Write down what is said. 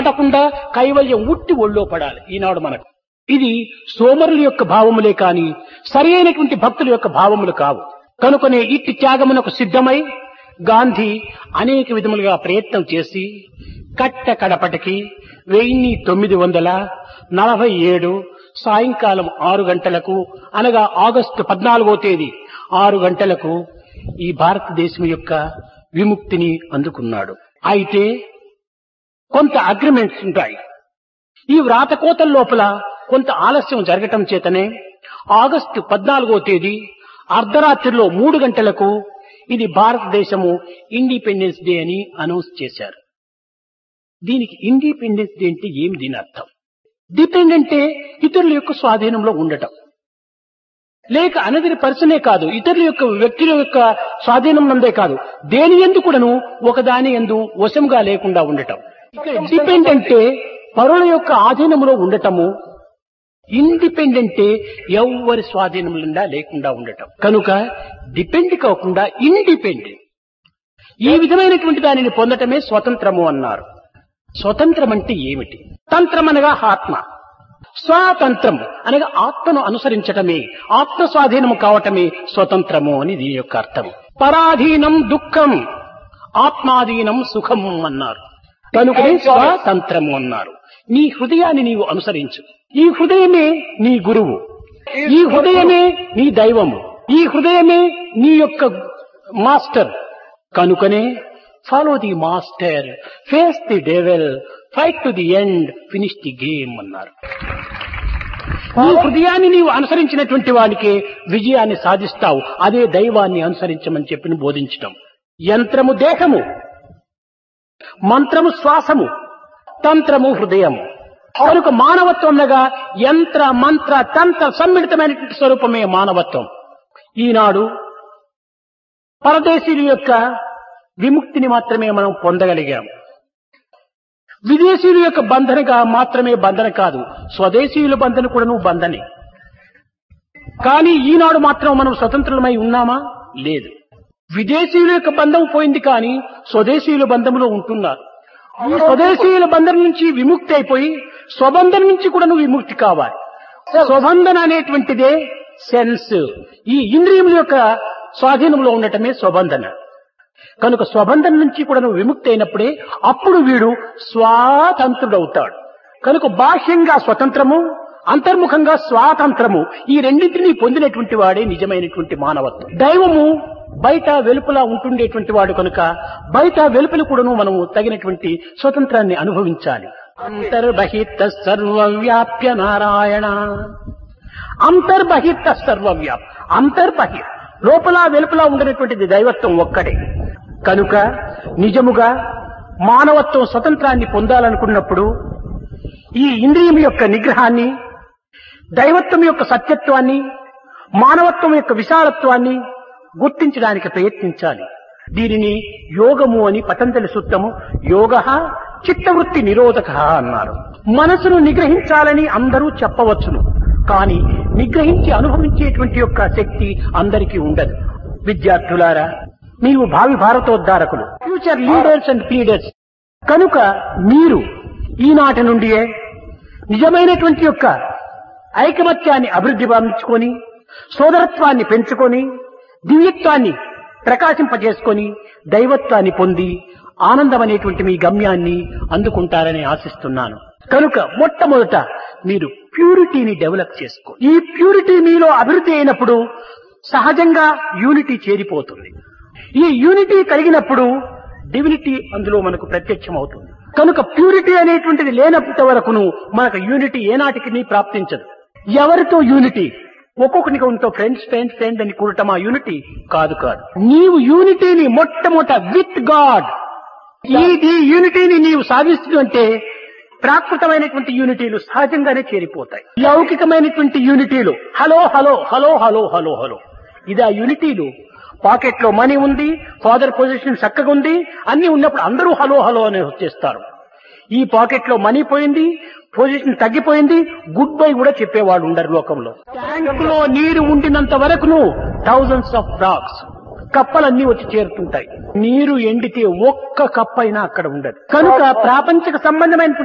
పడకుండా కైవల్యం ఉట్టి ఒళ్ళో పడాలి ఈనాడు మనకు ఇది సోమరుల యొక్క భావములే కాని సరి అయినటువంటి భక్తుల యొక్క భావములు కావు కనుకనే ఇట్టి త్యాగమునకు సిద్ధమై గాంధీ అనేక విధములుగా ప్రయత్నం చేసి కట్ట కడపటికి వెయ్యి తొమ్మిది వందల నలభై ఏడు సాయంకాలం ఆరు గంటలకు అనగా ఆగస్టు పద్నాలుగో తేదీ ఆరు గంటలకు ఈ భారతదేశం యొక్క విముక్తిని అందుకున్నాడు అయితే కొంత అగ్రిమెంట్స్ ఉంటాయి ఈ వ్రాతకోతల లోపల కొంత ఆలస్యం జరగటం చేతనే ఆగస్టు పద్నాలుగో తేదీ అర్ధరాత్రిలో మూడు గంటలకు ఇది భారతదేశము ఇండిపెండెన్స్ డే అని అనౌన్స్ చేశారు దీనికి ఇండిపెండెన్స్ డే అంటే ఏమి దీని అర్థం డిపెండ్ అంటే ఇతరుల యొక్క స్వాధీనంలో ఉండటం లేక అనదరి పర్సనే కాదు ఇతరుల యొక్క వ్యక్తుల యొక్క స్వాధీనం నందే కాదు దేని ఎందు కూడాను ఒకదాని ఎందు వశంగా లేకుండా ఉండటం ఇక్కడ డిపెండ్ అంటే పరుల యొక్క ఆధీనంలో ఉండటము ఇండిపెండెంటే ఎవరి స్వాధీనంలో లేకుండా ఉండటం కనుక డిపెండ్ కాకుండా ఇండిపెండెంట్ ఈ విధమైనటువంటి దానిని పొందటమే స్వతంత్రము అన్నారు స్వతంత్రం అంటే ఏమిటి తంత్రం అనగా ఆత్మ స్వాతంత్రం అనగా ఆత్మను అనుసరించటమే ఆత్మ స్వాధీనము కావటమే స్వతంత్రము అని దీని యొక్క అర్థం పరాధీనం దుఃఖం ఆత్మాధీనం సుఖం అన్నారు కనుకనే స్వాతంత్రము అన్నారు నీ హృదయాన్ని నీవు అనుసరించు ఈ హృదయమే నీ గురువు ఈ హృదయమే నీ దైవము ఈ హృదయమే నీ యొక్క మాస్టర్ కనుకనే follow the master face the devil fight to the end finish the game అన్నారు నీ హృదయాన్ని నీవు అనుసరించినటువంటి వాడికి విజయాన్ని సాధిస్తావు అదే దైవాన్ని అనుసరించమని చెప్పి బోధించటం యంత్రము దేహము మంత్రము శ్వాసము తంత్రము హృదయము కనుక మానవత్వంగా యంత్ర మంత్ర తంత్ర సమ్మిళితమైనటువంటి స్వరూపమే మానవత్వం ఈనాడు పరదేశీయుల యొక్క విముక్తిని మాత్రమే మనం పొందగలిగాం విదేశీయుల యొక్క బంధనగా మాత్రమే బంధన కాదు స్వదేశీయుల బంధన కూడాను బంధనే కానీ ఈనాడు మాత్రం మనం స్వతంత్రమై ఉన్నామా లేదు విదేశీయుల యొక్క బంధం పోయింది కానీ స్వదేశీయుల బంధంలో ఉంటున్నారు ఈ స్వదేశీయుల బంధం నుంచి విముక్తి అయిపోయి స్వబంధం నుంచి కూడా నువ్వు విముక్తి కావాలి స్వబంధన అనేటువంటిదే సెన్స్ ఈ ఇంద్రియముల యొక్క స్వాధీనంలో ఉండటమే స్వబంధన కనుక స్వబంధం నుంచి కూడా నువ్వు విముక్తి అయినప్పుడే అప్పుడు వీడు స్వాతంత్రుడవుతాడు కనుక బాహ్యంగా స్వతంత్రము అంతర్ముఖంగా స్వాతంత్రము ఈ రెండింటినీ పొందినటువంటి వాడే నిజమైనటువంటి మానవత్వం దైవము బయట వెలుపల ఉంటుండేటువంటి వాడు కనుక బయట వెలుపల కూడాను మనము తగినటువంటి స్వతంత్రాన్ని అనుభవించాలి అంతర్బహిత సర్వవ్యాప్య నారాయణ అంతర్బహిత సర్వవ్యాప్ అంతర్బహి లోపల వెలుపల ఉండనటువంటిది దైవత్వం ఒక్కడే కనుక నిజముగా మానవత్వం స్వతంత్రాన్ని పొందాలనుకున్నప్పుడు ఈ ఇంద్రియం యొక్క నిగ్రహాన్ని దైవత్వం యొక్క సత్యత్వాన్ని మానవత్వం యొక్క విశాలత్వాన్ని గుర్తించడానికి ప్రయత్నించాలి దీనిని యోగము అని పతంజలి సూత్రము యోగ చిత్తవృత్తి నిరోధక అన్నారు మనసును నిగ్రహించాలని అందరూ చెప్పవచ్చును కానీ నిగ్రహించి అనుభవించేటువంటి యొక్క శక్తి అందరికీ ఉండదు విద్యార్థులారా నీవు భావి భారతోద్ధారకులు ఫ్యూచర్ లీడర్స్ అండ్ లీడర్స్ కనుక మీరు ఈనాటి నుండియే నిజమైనటువంటి యొక్క ఐకమత్యాన్ని అభివృద్ధి భావించుకొని సోదరత్వాన్ని పెంచుకొని దివ్యత్వాన్ని ప్రకాశింపజేసుకొని దైవత్వాన్ని పొంది ఆనందం అనేటువంటి మీ గమ్యాన్ని అందుకుంటారని ఆశిస్తున్నాను కనుక మొట్టమొదట మీరు ప్యూరిటీని డెవలప్ చేసుకో ఈ ప్యూరిటీ మీలో అభివృద్ధి అయినప్పుడు సహజంగా యూనిటీ చేరిపోతుంది ఈ యూనిటీ కలిగినప్పుడు డివినిటీ అందులో మనకు ప్రత్యక్షం అవుతుంది కనుక ప్యూరిటీ అనేటువంటిది లేనంత వరకును మనకు యూనిటీ ఏనాటికి ప్రాప్తించదు ఎవరితో యూనిటీ ఒక్కొక్కరికి ఉంటో ఫ్రెండ్స్ ఫ్రెండ్స్ ఫ్రెండ్ అని కూడటమా యూనిటీ కాదు కాదు నీవు యూనిటీని మొట్టమొదట విత్ గాడ్ ఈ యూనిటీని నీవు సాధిస్తుంటే ప్రాకృతమైనటువంటి యూనిటీలు సహజంగానే చేరిపోతాయి లౌకికమైనటువంటి యూనిటీలు hello hello hello hello hello hello ఇది ఆ యూనిటీలు పాకెట్ లో మనీ ఉంది ఫాదర్ పొజిషన్ చక్కగా ఉంది అన్ని ఉన్నప్పుడు అందరూ హలో హలో అని వచ్చేస్తారు ఈ పాకెట్ లో మనీ పోయింది పొజిషన్ తగ్గిపోయింది గుడ్ బై కూడా చెప్పేవాడు ఉండరు లోకంలో ట్యాంక్ లో నీరు ఉండినంత వరకును థౌజండ్స్ ఆఫ్ డాగ్స్ కప్పలన్నీ వచ్చి చేరుతుంటాయి నీరు ఎండితే ఒక్క కప్ప అయినా అక్కడ ఉండదు కనుక ప్రాపంచిక సంబంధమైన